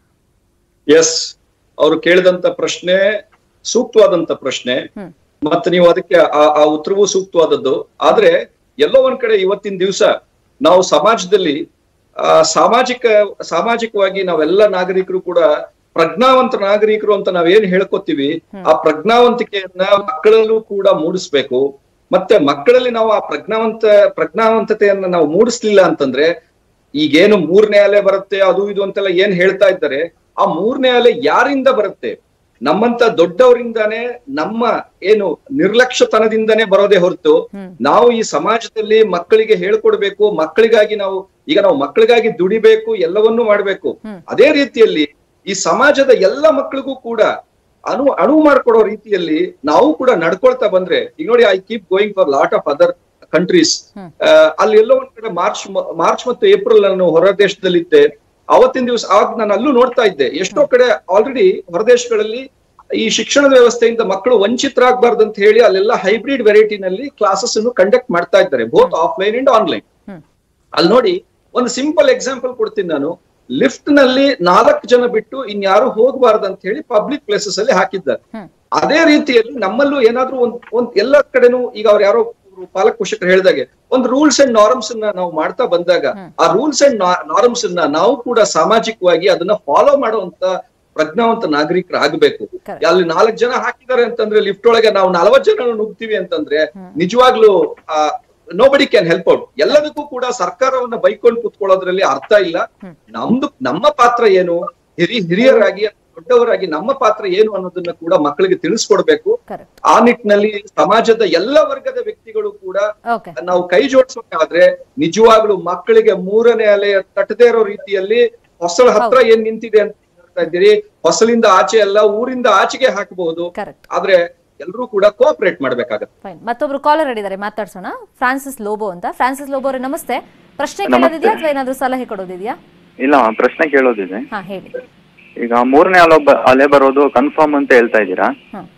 ಎಸ್ ಅವರು ಕೇಳಿದಂತ ಪ್ರಶ್ನೆ ಸೂಕ್ತವಾದಂತ ಪ್ರಶ್ನೆ ಹ್ಮ್. ಮತ್ತೆ ನೀವು ಅದಕ್ಕೆ ಆ- ಆ ಉತ್ತರವೂ ಸೂಕ್ತವಾದದ್ದು ಆದ್ರೆ ಎಲ್ಲೋ ಒಂದ್ ಕಡೆ ಇವತ್ತಿನ ದಿವಸ ನಾವು ಸಮಾಜದಲ್ಲಿ ಆ ಸಾಮಾಜಿಕ ಸಾಮಾಜಿಕವಾಗಿ ನಾವೆಲ್ಲ ನಾಗರಿಕರು ಕೂಡ ಪ್ರಜ್ಞಾವಂತ ನಾಗರಿಕರು ಅಂತ ನಾವೇನ್ ಹೇಳ್ಕೊತೀವಿ ಆ ಪ್ರಜ್ಞಾವಂತಿಕೆಯನ್ನ ಮಕ್ಕಳಲ್ಲೂ ಕೂಡ ಮೂಡಿಸ್ಬೇಕು ಮತ್ತೆ ಮಕ್ಕಳಲ್ಲಿ ನಾವು ಆ ಪ್ರಜ್ಞಾವಂತ ಪ್ರಜ್ಞಾವಂತತೆಯನ್ನ ನಾವು ಮೂಡಿಸ್ಲಿಲ್ಲ ಅಂತಂದ್ರೆ ಈಗೇನು ಮೂರನೇ ಅಲೆ ಬರುತ್ತೆ ಅದು ಇದು ಅಂತೆಲ್ಲ ಏನ್ ಹೇಳ್ತಾ ಇದ್ದಾರೆ ಆ ಮೂರನೇ ಅಲೆ ಯಾರಿಂದ ಬರುತ್ತೆ ನಮ್ಮಂತ ದೊಡ್ಡವರಿಂದಾನೇ ನಮ್ಮ ಏನು ನಿರ್ಲಕ್ಷ್ಯತನದಿಂದನೇ ಬರೋದೇ ಹೊರತು ನಾವು ಈ ಸಮಾಜದಲ್ಲಿ ಮಕ್ಕಳಿಗೆ ಹೇಳ್ಕೊಡ್ಬೇಕು ಮಕ್ಕಳಿಗಾಗಿ ನಾವು ಈಗ ನಾವು ಮಕ್ಕಳಿಗಾಗಿ ದುಡಿಬೇಕು ಎಲ್ಲವನ್ನೂ ಮಾಡ್ಬೇಕು ಅದೇ ರೀತಿಯಲ್ಲಿ ಈ ಸಮಾಜದ ಎಲ್ಲ ಮಕ್ಕಳಿಗೂ ಕೂಡ ಅನು ಅಣು ಮಾಡ್ಕೊಡೋ ರೀತಿಯಲ್ಲಿ ನಾವು ಕೂಡ ನಡ್ಕೊಳ್ತಾ ಬಂದ್ರೆ ಈಗ ನೋಡಿ I keep going for lot of other countries ಅಲ್ಲಿ ಎಲ್ಲೋ ಒಂದ್ ಕಡೆ ಮಾರ್ಚ್ ಮ- ಮಾರ್ಚ್ ಮತ್ತು ಏಪ್ರಿಲ್ ನಾನು ಹೊರ ದೇಶದಲ್ಲಿದ್ದೆ ಅವತ್ತಿನ ದಿವಸ ಆಗ ನಾನು ಅಲ್ಲೂ ನೋಡ್ತಾ ಇದ್ದೆ ಎಷ್ಟೋ ಕಡೆ ಆಲ್ರೆಡಿ ಹೊರದೇಶಗಳಲ್ಲಿ ಈ ಶಿಕ್ಷಣದ ವ್ಯವಸ್ಥೆಯಿಂದ ಮಕ್ಕಳು ವಂಚಿತರಾಗಬಾರ್ದು ಅಂತ ಹೇಳಿ ಅಲ್ಲೆಲ್ಲ ಹೈಬ್ರಿಡ್ ವೆರೈಟಿನಲ್ಲಿ ಕ್ಲಾಸಸ್ ಅನ್ನು ಕಂಡಕ್ಟ್ ಮಾಡ್ತಾ ಇದ್ದಾರೆ ಬೋತ್ ಆಫ್ಲೈನ್ ಅಂಡ್ ಆನ್ಲೈನ್ ಅಲ್ಲಿ ನೋಡಿ ಒಂದು ಸಿಂಪಲ್ ಎಕ್ಸಾಂಪಲ್ ಕೊಡ್ತೀನಿ ನಾನು ಲಿಫ್ಟ್ ನಲ್ಲಿ ನಾಲ್ಕು ಜನ ಬಿಟ್ಟು ಇನ್ಯಾರು ಹೋಗಬಾರ್ದು ಅಂತ ಹೇಳಿ ಪಬ್ಲಿಕ್ ಪ್ಲೇಸಸ್ ಅಲ್ಲಿ ಹಾಕಿದ್ದಾರೆ ಅದೇ ರೀತಿಯಲ್ಲಿ ನಮ್ಮಲ್ಲೂ ಏನಾದ್ರೂ ಒಂದ್ ಒಂದ್ ಎಲ್ಲ ಕಡೆನೂ ಈಗ ಅವ್ರು ಯಾರೋ ಒಬ್ರು ಪಾಲಕ ಪೋಷಕರು ಹೇಳಿದಾಗೆ ಒಂದು ರೂಲ್ಸ್ ಅಂಡ್ ನಾರ್ಮ್ಸ್ ಅನ್ನ ನಾವು ಮಾಡ್ತಾ ಬಂದಾಗ ಆ ರೂಲ್ಸ್ ಅಂಡ್ ನಾರ್ಮ್ಸ್ ಅನ್ನ ನಾವು ಕೂಡ ಸಾಮಾಜಿಕವಾಗಿ ಅದನ್ನ ಫಾಲೋ ಮಾಡುವಂತ ಪ್ರಜ್ಞಾವಂತ ನಾಗರಿಕರಾಗಬೇಕು ಅಲ್ಲಿ ನಾಲ್ಕು ಜನ ಹಾಕಿದ್ದಾರೆ ಅಂತಂದ್ರೆ ಲಿಫ್ಟ್ ಒಳಗೆ ನಾವು ನಲವತ್ತು ಜನ ನುಗ್ತೀವಿ ಅಂತಂದ್ರೆ ನಿಜವಾಗ್ಲೂ ಆ ನೋಬಡಿ ಕ್ಯಾನ್ ಹೆಲ್ಪ್ ಔಟ್ ಎಲ್ಲದಕ್ಕೂ ಕೂಡ ಸರ್ಕಾರವನ್ನ ಬೈಕೊಂಡು ಕೂತ್ಕೊಳ್ಳೋದ್ರಲ್ಲಿ ಅರ್ಥ ಇಲ್ಲ ನಮ್ದು ನಮ್ಮ ಪಾತ್ರ ಏನು ಹಿರಿ ಹಿರಿಯರಾಗಿ ದೊಡ್ಡವರಾಗಿ ನಮ್ಮ ಪಾತ್ರ ಏನು ಅನ್ನೋದನ್ನ ಕೂಡ ಮಕ್ಕಳಿಗೆ ತಿಳಿಸ್ಕೊಡ್ಬೇಕು ಕರೆಕ್ಟ್ ಆ ನಿಟ್ಟಿನಲ್ಲಿ ಸಮಾಜದ ಎಲ್ಲ ವರ್ಗದ ವ್ಯಕ್ತಿಗಳು ಕೂಡ ಓಕೆ ನಾವು ಕೈ ಜೋಡಿಸಬೇಕಾದ್ರೆ ನಿಜವಾಗ್ಲೂ ಮಕ್ಕಳಿಗೆ ಮೂರನೇ ಅಲೆ ತಟ್ಟದೇ ಇರೋ ರೀತಿಯಲ್ಲಿ ಹೊಸಳ ಹತ್ರ ಏನ್ ನಿಂತಿದೆ ಅಂತ ಹೇಳ್ತಾ ಇದ್ದೀರಿ ಹೊಸಲಿಂದ ಆಚೆ ಅಲ್ಲ ಊರಿಂದ ಆಚೆಗೆ ಹಾಕಬಹುದು ಕರೆಕ್ಟ್ ಆದ್ರೆ ಎಲ್ಲರೂ ಕೂಡ ಕೋಆಪರೇಟ್ ಮಾಡ್ಬೇಕಾಗತ್ತೆ ಫೈನ್ ಮತ್ತೊಬ್ರು ಕಾಲರ್ ಹೇಳಿದ್ದಾರೆ ಮಾತಾಡ್ಸೋಣ ಫ್ರಾನ್ಸಿಸ್ ಲೋಬೋ ಅಂತ ಫ್ರಾನ್ಸಿಸ್ ಲೋಬೋ ಅವರೇ ನಮಸ್ತೆ ಪ್ರಶ್ನೆ ಕೇಳೋದಿದೆಯಾ ಅಥವಾ ಏನಾದ್ರು ಸಲಹೆ ಕೊಡೋದಿದೆಯಾ ಇಲ್ಲ ಪ್ರಶ್ನೆ ಕೇಳೋದಿದೆ ಹಾ ಹೇಳಿ ಈಗ ಮೂರನೇ ಅಲೆ ಬ- ಅಲೆ ಬರೋದು ಕನ್ಫರ್ಮ್ ಅಂತ ಹೇಳ್ತಾ ಇದ್ದೀರಾ ಹ್ಮ್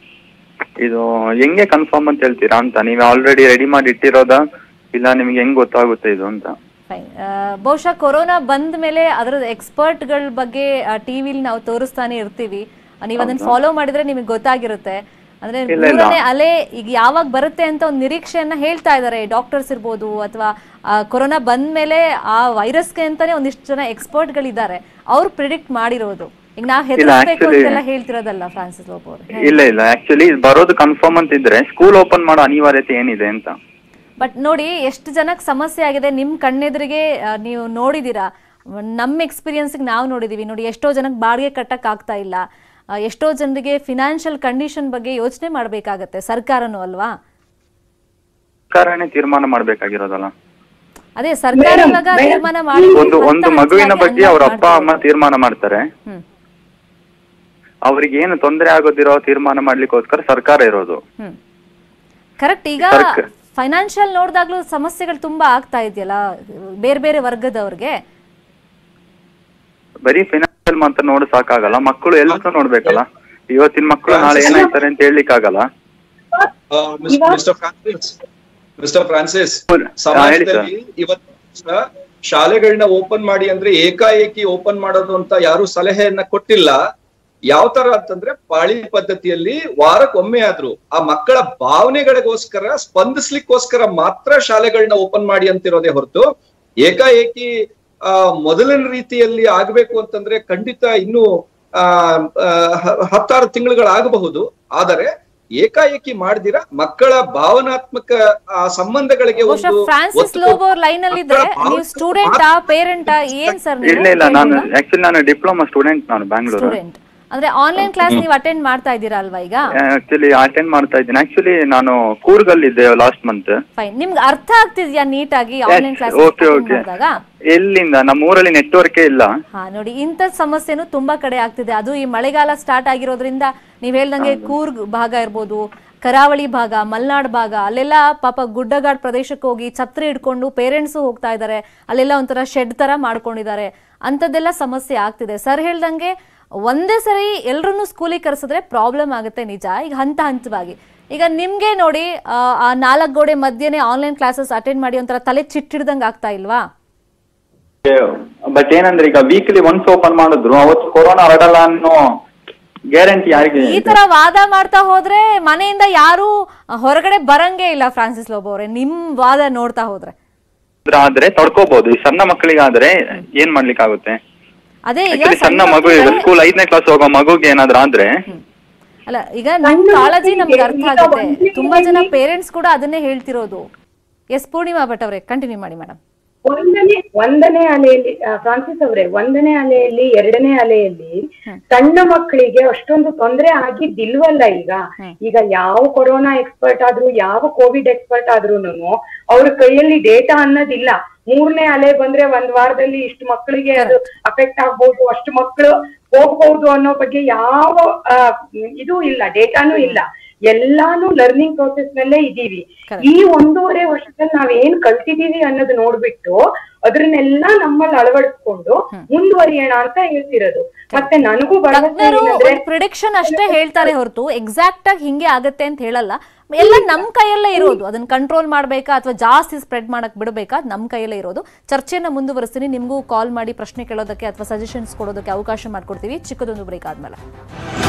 ಇದು ಹೆಂಗೆ ಕನ್ಫರ್ಮ್ ಅಂತ ಹೇಳ್ತೀರಾ ಅಂತ ನೀವು ಆಲ್ರೆಡಿ ರೆಡಿ ಮಾಡಿ ಇಟ್ಟಿರೋದಾ ಇಲ್ಲ ನಿಮ್ಗೆ ಹೆಂಗ್ ಗೊತ್ತಾಗುತ್ತೆ ಇದು ಅಂತ ಫೈನ್ ಬಹುಶಃ ಕೊರೋನಾ ಬಂದ ಮೇಲೆ ಅದರ ಎಕ್ಸ್ಪರ್ಟ್ಗಳ ಬಗ್ಗೆ ಟಿವಿಲಿ ನಾವು ತೋರಿಸ್ತಾನೆ ಇರ್ತೀವಿ ನೀವು ಅದನ್ನ ಫಾಲೋ ಮಾಡಿದ್ರೆ ನಿಮಗೆ ಗೊತ್ತಾಗಿರುತ್ತೆ ಅಂದ್ರೆ ಇಲ್ಲ, ಇಲ್ಲ. ಮೂರನೇ ಅಲೆ ಈಗ ಯಾವಾಗ ಬರುತ್ತೆ ಅಂತ ಒಂದು ನಿರೀಕ್ಷೆಯನ್ನ ಹೇಳ್ತಾ ಇದ್ದಾರೆ ಡಾಕ್ಟರ್ಸ್ ಇರ್ಬೋದು ಅಥವಾ ಕೊರೋನಾ ಬಂದ ಮೇಲೆ ಆ ವೈರಸ್ಗೆ ಅಂತಾನೆ ಒಂದಿಷ್ಟು ಜನ ಎಕ್ಸ್ಪರ್ಟ್ಗಳಿದ್ದಾರೆ ಅವ್ರು ಪ್ರಿಡಿಕ್ಟ್ ಮಾಡಿರೋದು ಈಗ ನಾವು ಹೆದರ್ಬೇಕು actually- ಅಂತೆಲ್ಲ ಹೇಳ್ತಿರೋದಲ್ಲ ಫ್ರಾನ್ಸಿಸ್ ಬಾಬು ಅವರು ಇಲ್ಲ ಇಲ್ಲ ಆಕ್ಚುಲಿ ಬರೋದು ಕನ್ಫರ್ಮ್ ಅಂತ ಇದ್ರೆ ಸ್ಕೂಲ್ ಓಪನ್ ಮಾಡೋ ಅನಿವಾರ್ಯತೆ ಏನಿದೆ ಅಂತ ಬಟ್ ನೋಡಿ ಎಷ್ಟು ಜನಕ್ಕೆ ಸಮಸ್ಯೆ ಆಗಿದೆ ನಿಮ್ಮ ಕಣ್ಣೆದುರಿಗೆ ಆ, ನೀವು ನೋಡಿದ್ದೀರಾ ನಮ್ಮ ಎಕ್ಸ್ಪೀರಿಯನ್ಸ್ಗೆ ನಾವು ನೋಡಿದೀವಿ ನೋಡಿ ಎಷ್ಟೋ ಜನಕ್ಕೆ ಬಾಡಿಗೆ ಕಟ್ಟಕ್ ಆಗ್ತಾ ಇಲ್ಲ ಆ, ಎಷ್ಟೋ ಜನರಿಗೆ ಫಿನಾನ್ಷಿಯಲ್ ಕಂಡೀಷನ್ ಬಗ್ಗೆ ಯೋಚನೆ ಮಾಡಬೇಕಾಗತ್ತೆ ಸರ್ಕಾರನೂ ಅಲ್ವಾ ಸರ್ಕಾರನೇ ತೀರ್ಮಾನ ಮಾಡ್ಬೇಕಾಗಿರೋದಲ್ಲ ಅದೇ ಸರ್ಕಾರ Madam, ಇವಾಗ madam, ತೀರ್ಮಾನ ಮಾಡಿ ಒಂದು ಒಂದು ಮಗುವಿನ ಬಗ್ಗೆ ಅವ್ರ ಅಪ್ಪ ಅಮ್ಮ ತೀರ್ಮಾನ ಮಾಡ್ತಾರೆ ಹ್ಮ್ ಅವ್ರಿಗೆ ಏನು ತೊಂದರೆ ಆಗೋದಿರೋ ತೀರ್ಮಾನ ಮಾಡ್ಲಿಕ್ಕೋಸ್ಕರ ಸರ್ಕಾರ ಇರೋದು ಹ್ಮ್ ಕರೆಕ್ಟ್ ಈಗ ಸರ್ಕ- ಫೈನಾನ್ಷಿಯಲ್ ನೋಡಿದಾಗ್ಲೂ ಸಮಸ್ಯೆಗಳು ತುಂಬಾ ಆಗ್ತಾ ಇದೆಯಲ್ಲ ಬೇರೆ ಬೇರೆ ವರ್ಗದವ್ರಿಗೆ ಬರೀ ಫಿನಾನ್ಷಿಯಲ್ ಮಾತ್ರ ನೋಡಿ ಸಾಕಾಗಲ್ಲ ಮಕ್ಕಳು ಎಲ್ಲರೂ ನೋಡ್ಬೇಕಲ್ಲ ಇವತ್ತಿನ ಮಕ್ಕಳು ನಾಳೆ ಏನಾಗ್ತಾರೆ ಅಂತ ಹೇಳಲಿಕ್ಕಾಗಲ್ಲ ಮಿಸ್ಟರ್ ಫ್ರಾನ್ಸಿಸ್ ಮಿಸ್ಟರ್ ಫ್ರಾನ್ಸಿಸ್ ಹಾ, ಹೇಳಿ ಸಮಾಜದಲ್ಲಿ ಇವತ್ತು ದಿವ್ಸ ಶಾಲೆಗಳನ್ನ ಓಪನ್ ಮಾಡಿ ಅಂದ್ರೆ ಏಕಾಏಕಿ ಓಪನ್ ಮಾಡೋದು ಅಂತ ಯಾರು ಸಲಹೆಯನ್ನ ಕೊಟ್ಟಿಲ್ಲ ಯಾವ ತರ ಅಂತಂದ್ರೆ ಪಾಳಿ ಪದ್ಧತಿಯಲ್ಲಿ ವಾರಕ್ಕೊಮ್ಮೆ ಆದ್ರೂ ಆ ಮಕ್ಕಳ ಭಾವನೆಗಳಿಗೋಸ್ಕರ ಸ್ಪಂದಿಸ್ಲಿಕ್ಕೋಸ್ಕರ ಮಾತ್ರ ಶಾಲೆಗಳನ್ನ ಓಪನ್ ಮಾಡಿ ಅಂತಿರೋದೇ ಹೊರತು ಏಕಾಏಕಿ ಆ ಮೊದಲಿನ ರೀತಿಯಲ್ಲಿ ಆಗ್ಬೇಕು ಅಂತಂದ್ರೆ ಖಂಡಿತ ಇನ್ನು ಆ ಆ, ಹ- ಹತ್ತಾರು ತಿಂಗಳುಗಳಾಗಬಹುದು ಆದರೆ ಏಕಾಏಕಿ ಮಾಡ್ದಿರ ಮಕ್ಕಳ ಭಾವನಾತ್ಮಕ ಆ, ಸಂಬಂಧಗಳಿಗೆ ಬಹುಶಃ ಒಂದು ಫ್ರಾನ್ಸಿಸ್ ಒತ್ತು ಲೋಬೋ ಅವ್ರ ಲೈನ್ ಅಲ್ಲಿ ಇದ್ರೆ ಮಕ್ಕಳ ನೀವು ಭಾವನಾತ್ಮಕ ಸ್ಟೂಡೆಂಟಾ ಪೇರೆಂಟಾ ಏನ್ ಸರ್ ಇಲ್ಲ ಇಲ್ಲ ನಾನು ಆಕ್ಚುಲಿ ನಾನು ಡಿಪ್ಲೊಮಾ ಸ್ಟೂಡೆಂಟ್ ನಾನು ಬ್ಯಾಂಗ್ಳೂರು ಸ್ಟೂಡೆಂಟ್ ಅಂದ್ರೆ ಆನ್ಲೈನ್ ಕ್ಲಾಸ್ ನೀವು ಅಟೆಂಡ್ ಮಾಡ್ತಾ ಇದ್ದೀರಾ ಅಲ್ವಾ ಈಗ ಆಕ್ಚುಲಿ ಅಟೆಂಡ್ ಮಾಡ್ತಾ ಇದ್ದೀನಿ ಆಕ್ಚುಲಿ ನಾನು ಕೂರ್ಗಲ್ಲಿದ್ದೆ ಲಾಸ್ಟ್ ಮಂತ್ ಫೈನ್ ನಿಮ್ಗೆ ಅರ್ಥ ಆಗ್ತಿದ್ಯಾ ನೀಟಾಗಿ ಆನ್ಲೈನ್ ಕ್ಲಾಸ್ ಓಕೆ ಓಕೆ ಮಾಡಿದಾಗ ಎಲ್ಲಿಂದ ನಮ್ಮ ಊರಲ್ಲಿ ನೆಟ್ವರ್ಕೇ ಇಲ್ಲ ಹಾ ನೋಡಿ ಇಂಥ ಸಮಸ್ಯೆನೂ ತುಂಬಾ ಕಡೆ ಆಗ್ತಿದೆ ಅದು ಈ ಮಳೆಗಾಲ ಸ್ಟಾರ್ಟ್ ಆಗಿರೋದ್ರಿಂದ ನೀವ್ ಹೇಳ್ದಂಗೆ ಕೂರ್ಗ್ ಭಾಗ ಇರ್ಬೋದು ಕರಾವಳಿ ಭಾಗ ಮಲ್ನಾಡ್ ಭಾಗ ಅಲ್ಲೆಲ್ಲ ಪಾಪ ಗುಡ್ಡಗಾಡ್ ಪ್ರದೇಶಕ್ಕೆ ಹೋಗಿ ಛತ್ರಿ ಹಿಡ್ಕೊಂಡು ಪೇರೆಂಟ್ಸು ಹೋಗ್ತಾ ಇದ್ದಾರೆ ಅಲ್ಲೆಲ್ಲ ಒಂಥರ ಶೆಡ್ ತರ ಮಾಡ್ಕೊಂಡಿದ್ದಾರೆ ಅಂಥದ್ದೆಲ್ಲ ಸಮಸ್ಯೆ ಆಗ್ತಿದೆ ಸರ್ ಹೇಳ್ದಂಗೆ ಒಂದೇ ಸರಿ ಎಲ್ರನ್ನೂ ಸ್ಕೂಲಿಗೆ ಕರೆಸಿದ್ರೆ ಪ್ರಾಬ್ಲಮ್ ಆಗುತ್ತೆ ನಿಜ ಈಗ ಹಂತ ಹಂತವಾಗಿ ಈಗ ನಿಮ್ಗೆ ನೋಡಿ ಆ, ಆ ನಾಲ್ಕು ಗೋಡೆ ಮಧ್ಯೆನೆ ಆನ್ಲೈನ್ ಕ್ಲಾಸಸ್ ಅಟೆಂಡ್ ಮಾಡಿ ಒಂಥರ ತಲೆ ಚಿಟ್ಟಿಡ್ದಂಗೆ ಆಗ್ತಾ ಇಲ್ವಾ ಬಟ್ ಏನಂದ್ರೆ ಈಗ ವೀಕ್ಲಿ ಒನ್ಸ್ ಓಪನ್ ಮಾಡಿದ್ರು ಅವತ್ತು ಕೊರೋನಾ ಹರಡಲ್ಲ ಅನ್ನೋ ಗ್ಯಾರಂಟಿ ಯಾರಿಗೆ ಈ ತರ ವಾದ ಮಾಡ್ತಾ ಹೋದ್ರೆ ಮನೆಯಿಂದ ಯಾರು ಹೊರಗಡೆ ಬರಂಗೇ ಇಲ್ಲ ಫ್ರಾನ್ಸಿಸ್ ಲೋಬೋ ಅವರೇ ನಿಮ್ ವಾದ ನೋಡ್ತಾ ಹೋದ್ರೆ ಆದ್ರೆ ತಡ್ಕೋಬಹುದು ಈ ಸಣ್ಣ ಮಕ್ಕಳಿಗಾದ್ರೆ ಏನ್ ಮಾಡ್ಲಿಕ್ಕಾಗುತ್ತೆ ಅದೇ ಈಗ ಆಕ್ಚುಲಿ ಸಣ್ಣ ಸಣ್ಣ ಮಗು ಈಗ ಮಕ್ಕಳಿಗೆ- ಸ್ಕೂಲ್ ಐದನೇ ಕ್ಲಾಸ್ ಹೋಗೋ ಮಗುಗೆ ಏನಾದ್ರೂ ಆದ್ರೆ ಅಲ್ಲ ಈಗ ನಿಮ್ ಕಾಳಜಿ ನಮ್ಗೆ ಅರ್ಥ ಆಗುತ್ತೆ ತುಂಬಾ ಜನ ಪೇರೆಂಟ್ಸ್ ಕೂಡ ಅದನ್ನೇ ಹೇಳ್ತಿರೋದು ಎಸ್ ಪೂರ್ಣಿಮಾ ಭಟ್ ಅವರೇ ಕಂಟಿನ್ಯೂ ಮಾಡಿ ಮೇಡಮ್ ಒಂದನೇ ಒಂದನೇ ಅಲೆಯಲ್ಲಿ ಆ, ಫ್ರಾನ್ಸಿಸ್ ಅವರೇ ಒಂದನೇ ಅಲೆಯಲ್ಲಿ ಎರಡನೇ ಅಲೆಯಲ್ಲಿ ಸಣ್ಣ ಮಕ್ಕಳಿಗೆ ಅಷ್ಟೊಂದು ತೊಂದರೆ ಆಗಿದ್ದಿಲ್ವಲ್ಲ ಈಗ ಈಗ ಯಾವ ಕೊರೋನಾ ಎಕ್ಸ್ಪರ್ಟ್ ಆದ್ರೂ ಯಾವ ಕೋವಿಡ್ ಎಕ್ಸ್ಪರ್ಟ್ ಆದ್ರೂನು ಅವ್ರ ಕೈಯಲ್ಲಿ ಡೇಟಾ ಅನ್ನೋದಿಲ್ಲ ಮೂರನೇ ಅಲೆ ಬಂದ್ರೆ ಒಂದ್ ವಾರದಲ್ಲಿ ಇಷ್ಟು ಮಕ್ಕಳಿಗೆ ಅದು ಅಫೆಕ್ಟ್ ಆಗ್ಬೋದು ಅಷ್ಟು ಮಕ್ಕಳು ಹೋಗ್ಬಹುದು ಅನ್ನೋ ಬಗ್ಗೆ ಯಾವ ಆ, ಇದು ಇಲ್ಲ ಡೇಟಾನು ಇಲ್ಲ ಎಲ್ಲಾನು ಲರ್ನಿಂಗ್ ಪ್ರೋಸೆಸ್ ನಲ್ಲೇ ಇದೀವಿ ಈ ಒಂದೂವರೆ ವರ್ಷದಲ್ಲಿ ನಾವ್ ಏನ್ ಕಲ್ತಿದೀವಿ ಅನ್ನೋದು ನೋಡ್ಬಿಟ್ಟು ಅದ್ರನ್ನೆಲ್ಲ ನಮ್ಮಲ್ಲಿ ಅಳವಡಿಸ್ಕೊಂಡು ಮುಂದುವರಿಯೋಣ ಅಂತ ಹೇಳ್ತಿರೋದು ಮತ್ತೆ ನನಗೂ ಭರವಸೆ ತಜ್ಞರು ಏನಂದ್ರೆ ಒಂದು ಪ್ರಿಡಿಕ್ಷನ್ ಅಷ್ಟೇ ಹೇಳ್ತಾರೆ ಹೊರತು ಎಕ್ಸಾಕ್ಟ್ ಆಗಿ ಹಿಂಗೆ ಆಗತ್ತೆ ಅಂತ ಹೇಳಲ್ಲ ಎಲ್ಲ ನಮ್ ಕೈಯಲ್ಲೇ ಇರೋದು ಅದನ್ನ ಕಂಟ್ರೋಲ್ ಮಾಡ್ಬೇಕಾ ಅಥವಾ ಜಾಸ್ತಿ ಸ್ಪ್ರೆಡ್ ಮಾಡಕ್ ಬಿಡಬೇಕಾ ಅದ್ ನಮ್ ಕೈಯಲ್ಲೇ ಇರೋದು ಚರ್ಚೆನ ಮುಂದುವರಿಸ್ತೀನಿ ನಿಮ್ಗೂ ಕಾಲ್ ಮಾಡಿ ಪ್ರಶ್ನೆ ಕೇಳೋದಕ್ಕೆ ಅಥವಾ ಸಜೆಷನ್ಸ್ ಕೊಡೋದಕ್ಕೆ ಅವಕಾಶ ಮಾಡ್ಕೊಡ್ತೀವಿ ಚಿಕ್ಕದೊಂದು ಬ್ರೇಕ್ ಆದ್ಮೇಲೆ